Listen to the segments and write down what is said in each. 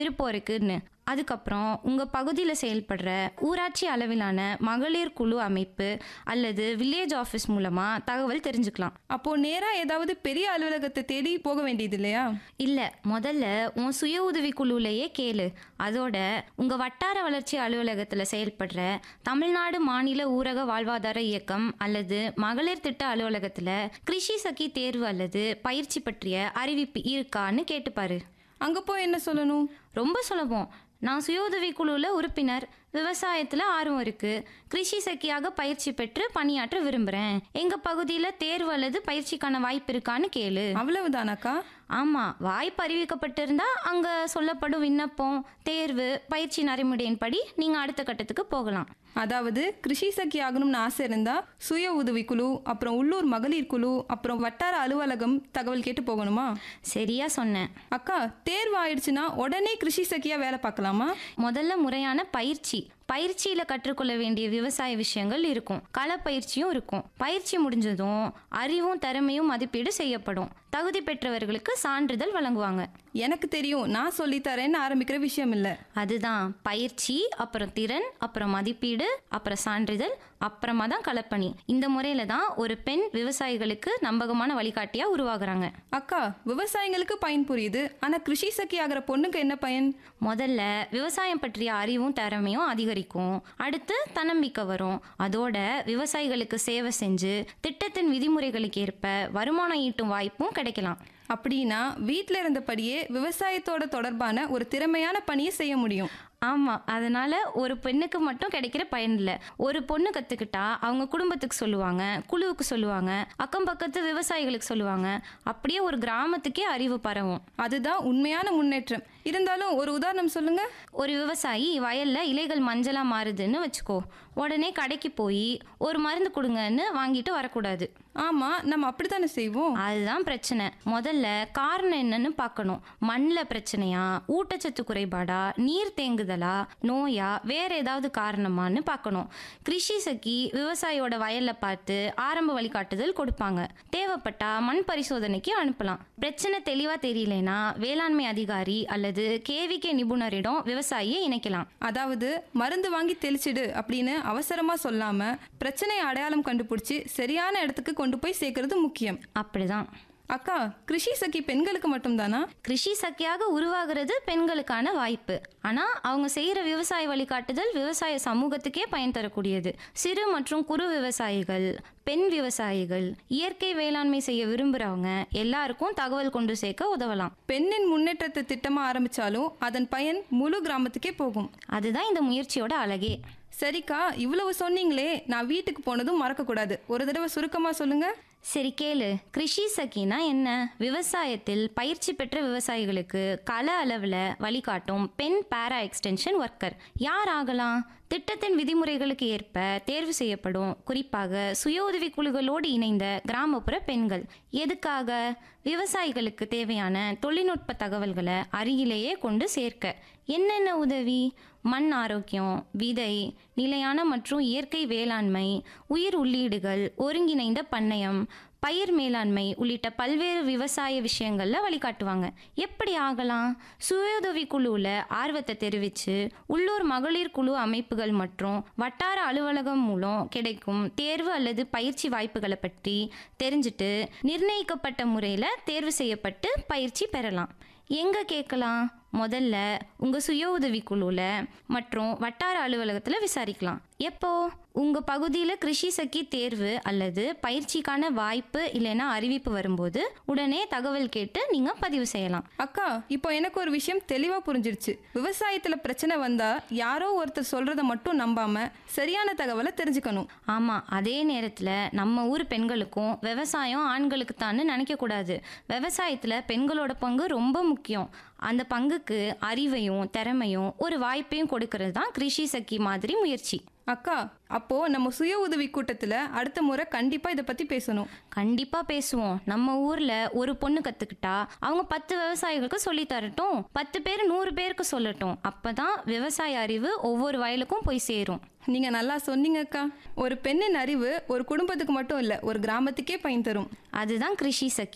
விருப்பம் இருக்குன்னு அதுக்கப்புறம் உங்கள் பகுதியில் செயல்படுற ஊராட்சி அளவிலான மகளிர் குழு அமைப்பு அல்லது வில்லேஜ் ஆஃபீஸ் மூலமாக தகவல் தெரிஞ்சுக்கலாம் அப்போ நேரா ஏதாவது பெரிய அலுவலகத்தை தேடி போக வேண்டியது இல்லையா இல்லை முதல்ல உன் சுய உதவி குழுவிலேயே கேளு அதோட உங்கள் வட்டார வளர்ச்சி அலுவலகத்தில் செயல்படுற தமிழ்நாடு மாநில ஊரக வாழ்வாதார இயக்கம் அல்லது மகளிர் திட்ட அலுவலகத்தில் கிருஷி சఖி தேர்வு அல்லது பயிற்சி பற்றிய அறிவிப்பு இருக்கான்னு கேட்டுப்பாரு அங்க போய் என்ன சொல்லணும் ரொம்ப சுலபம் நான் சுய உதவி குழுவில் உறுப்பினர் விவசாயத்தில் ஆர்வம் இருக்கு கிருஷி சக்கியாக பயிற்சி பெற்று பணியாற்ற விரும்புகிறேன் எங்கள் பகுதியில் தேர்வு அல்லது பயிற்சிக்கான வாய்ப்பு இருக்கான்னு கேளு அவ்வளவுதானாக்கா ஆமாம் வாய்ப்பு அறிவிக்கப்பட்டிருந்தா அங்கே சொல்லப்படும் விண்ணப்பம் தேர்வு பயிற்சி நடைமுறையின்படி நீங்கள் அடுத்த கட்டத்துக்கு போகலாம் அதாவது கிருஷி சഖி ஆகணும்னு ஆசை இருந்தா சுய உதவி குழு அப்புறம் உள்ளூர் மகளிர் குழு அப்புறம் வட்டார அலுவலகம் தகவல் கேட்டு போகணுமா சரியா சொன்னேன் அக்கா தேர்வு ஆயிடுச்சுன்னா உடனே கிருஷி சഖിயா வேலை பார்க்கலாமா முதல்ல முறையான பயிற்சி பயிற்சியில் கற்றுக்கொள்ள வேண்டிய விவசாய விஷயங்கள் இருக்கும் கள பயிற்சியும் இருக்கும் பயிற்சி முடிஞ்சதும் அறிவும் திறமையும் மதிப்பீடு செய்யப்படும் தகுதி பெற்றவர்களுக்கு சான்றிதழ் வழங்குவாங்க எனக்கு தெரியும் நான் சொல்லித்தரேன்னு ஆரம்பிக்கிற விஷயம் இல்லை அதுதான் பயிற்சி அப்புறம் திறன் அப்புறம் மதிப்பீடு அப்புறம் சான்றிதழ் அப்புறமா தான் களப்பணி இந்த முறையில தான் ஒரு பெண் விவசாயிகளுக்கு நம்பகமான வழிகாட்டியா உருவாகுறாங்க அக்கா விவசாயிங்களுக்கு பயன் புரியுது ஆனா கிருஷி சഖി ஆகிற பொண்ணுக்கு என்ன பயன் முதல்ல விவசாயம் பற்றிய அறிவும் திறமையும் அதிகரிக்கும் அடுத்து தன்னம்பிக்கை வரும் அதோட விவசாயிகளுக்கு சேவை செஞ்சு திட்டத்தின் விதிமுறைகளுக்கு ஏற்ப வருமானம் ஈட்டும் வாய்ப்பும் கிடைக்கலாம் அப்படின்னா வீட்டில் இருந்தபடியே விவசாயத்தோட தொடர்பான ஒரு திறமையான பணியை செய்ய முடியும் ஆமாம் அதனால ஒரு பெண்ணுக்கு மட்டும் கிடைக்கிற பயன் இல்லை ஒரு பொண்ணு கற்றுக்கிட்டா அவங்க குடும்பத்துக்கு சொல்லுவாங்க குழுவுக்கு சொல்லுவாங்க அக்கம் பக்கத்து விவசாயிகளுக்கு சொல்லுவாங்க அப்படியே ஒரு கிராமத்துக்கே அறிவு பரவும் அதுதான் உண்மையான முன்னேற்றம் இருந்தாலும் ஒரு உதாரணம் சொல்லுங்க ஒரு விவசாயி வயல்ல இலைகள் மஞ்சளா மாறுதுன்னு வச்சுக்கோ உடனே கடைக்கு போய் ஒரு மருந்து கொடுங்கன்னு வாங்கிட்டு வரக்கூடாது ஆமா நம்ம அப்படித்தானே செய்வோம் அதுதான் பிரச்சனை முதல்ல காரணம் என்னன்னு பார்க்கணும் மண்ணில் பிரச்சனையா ஊட்டச்சத்து குறைபாடா நீர் தேங்குதலா நோயா வேற ஏதாவது காரணமான்னு பார்க்கணும் கிருஷி சக்கி விவசாயியோட வயல்ல பார்த்து ஆரம்ப வழிகாட்டுதல் கொடுப்பாங்க தேவைப்பட்டா மண் பரிசோதனைக்கு அனுப்பலாம் பிரச்சனை தெளிவா தெரியலனா வேளாண்மை அதிகாரி அல்லது கேவிகே நிபுணரிடம் விவசாயியை இணைக்கலாம் அதாவது மருந்து வாங்கி தெளிச்சிடு அப்படின்னு அவசரமா சொல்லாம பிரச்சனையை அடையாளம் கண்டுபிடிச்சு சரியான இடத்துக்கு கொண்டு போய் சேர்க்கறது முக்கியம் அப்படிதான் அக்கா கிருஷி சഖി பெண்களுக்கு மட்டும்தானா கிருஷி சக்கியாக உருவாகிறது பெண்களுக்கான வாய்ப்பு ஆனால் அவங்க செய்கிற விவசாய வழிகாட்டுதல் விவசாய சமூகத்துக்கே பயன் தரக்கூடியது சிறு மற்றும் குறு விவசாயிகள் பெண் விவசாயிகள் இயற்கை வேளாண்மை செய்ய விரும்புகிறவங்க எல்லாருக்கும் தகவல் கொண்டு சேர்க்க உதவலாம் பெண்ணின் முன்னேற்றத்தை திட்டமா ஆரம்பிச்சாலும் அதன் பயன் முழு கிராமத்துக்கே போகும் அதுதான் இந்த முயற்சியோட அழகே சரிக்கா இவ்வளவு சொன்னீங்களே நான் வீட்டுக்கு போனதும் மறக்கக்கூடாது ஒரு தடவை சுருக்கமா சொல்லுங்க சரி கேளு கிருஷி சக்கினா என்ன விவசாயத்தில் பயிற்சி பெற்ற விவசாயிகளுக்கு கள அளவில் வழிகாட்டும் பெண் பேரா எக்ஸ்டென்ஷன் ஒர்க்கர் யார் ஆகலாம் திட்டத்தின் விதிமுறைகளுக்கு ஏற்ப தேர்வு செய்யப்படும் குறிப்பாக சுய உதவி குழுக்களோடு இணைந்த கிராமப்புற பெண்கள் எதுக்காக விவசாயிகளுக்கு தேவையான தொழில்நுட்ப தகவல்களை அருகிலேயே கொண்டு சேர்க்க என்னென்ன உதவி மண் ஆரோக்கியம் விதை நிலையான மற்றும் இயற்கை வேளாண்மை உயிர் உள்ளீடுகள் ஒருங்கிணைந்த பண்ணையம் பயிர் மேலாண்மை உள்ளிட்ட பல்வேறு விவசாய விஷயங்களில் வழிகாட்டுவாங்க எப்படி ஆகலாம் சுயஉதவி குழுவில் ஆர்வத்தை தெரிவித்து உள்ளூர் மகளிர் குழு அமைப்புகள் மற்றும் வட்டார அலுவலகம் மூலம் கிடைக்கும் தேர்வு அல்லது பயிற்சி வாய்ப்புகளை பற்றி தெரிஞ்சுட்டு நிர்ணயிக்கப்பட்ட முறையில் தேர்வு செய்யப்பட்டு பயிற்சி பெறலாம் எங்கே கேட்கலாம் முதல்ல உங்கள் சுய உதவி குழுவில் மற்றும் வட்டார அலுவலகத்தில் விசாரிக்கலாம் எப்போ உங்கள் பகுதியில் கிருஷி சக்கி தேர்வு அல்லது பயிற்சிக்கான வாய்ப்பு இல்லைன்னா அறிவிப்பு வரும்போது உடனே தகவல் கேட்டு நீங்கள் பதிவு செய்யலாம் அக்கா இப்போ எனக்கு ஒரு விஷயம் தெளிவா புரிஞ்சிருச்சு விவசாயத்துல பிரச்சனை வந்தா யாரோ ஒருத்தர் சொல்றத மட்டும் நம்பாம சரியான தகவலை தெரிஞ்சுக்கணும் ஆமாம் அதே நேரத்தில் நம்ம ஊர் பெண்களுக்கும் விவசாயம் ஆண்களுக்கு தான்னு நினைக்கக்கூடாது விவசாயத்தில் பெண்களோட பங்கு ரொம்ப முக்கியம் அந்த பங்குக்கு அறிவையும் திறமையும் ஒரு வாய்ப்பையும் கொடுக்கறது தான் கிருஷி சக்கி மாதிரி முயற்சி அக்கா அப்போ நம்ம சுய உதவி கூட்டத்துல அடுத்த முறை கண்டிப்பா இதை பத்தி பேசணும் கண்டிப்பாக பேசுவோம் நம்ம ஊரில் ஒரு பொண்ணு கற்றுக்கிட்டா அவங்க பத்து விவசாயிகளுக்கு சொல்லி தரட்டும் பத்து பேர் நூறு பேருக்கு சொல்லட்டும் அப்போ தான் விவசாய அறிவு ஒவ்வொரு வயலுக்கும் போய் சேரும் நீங்க நல்லா சொன்னீங்க அக்கா ஒரு பெண்ணின் அறிவு ஒரு குடும்பத்துக்கு மட்டும் இல்ல ஒரு கிராமத்துக்கே பயன் தரும் அதுதான் கிருஷி சக்கி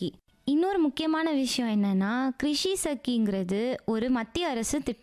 இன்னொரு முக்கியமான விஷயம் என்னன்னா கிருஷி சக்கிங்கிறது ஒரு மத்திய அரசு திட்டம்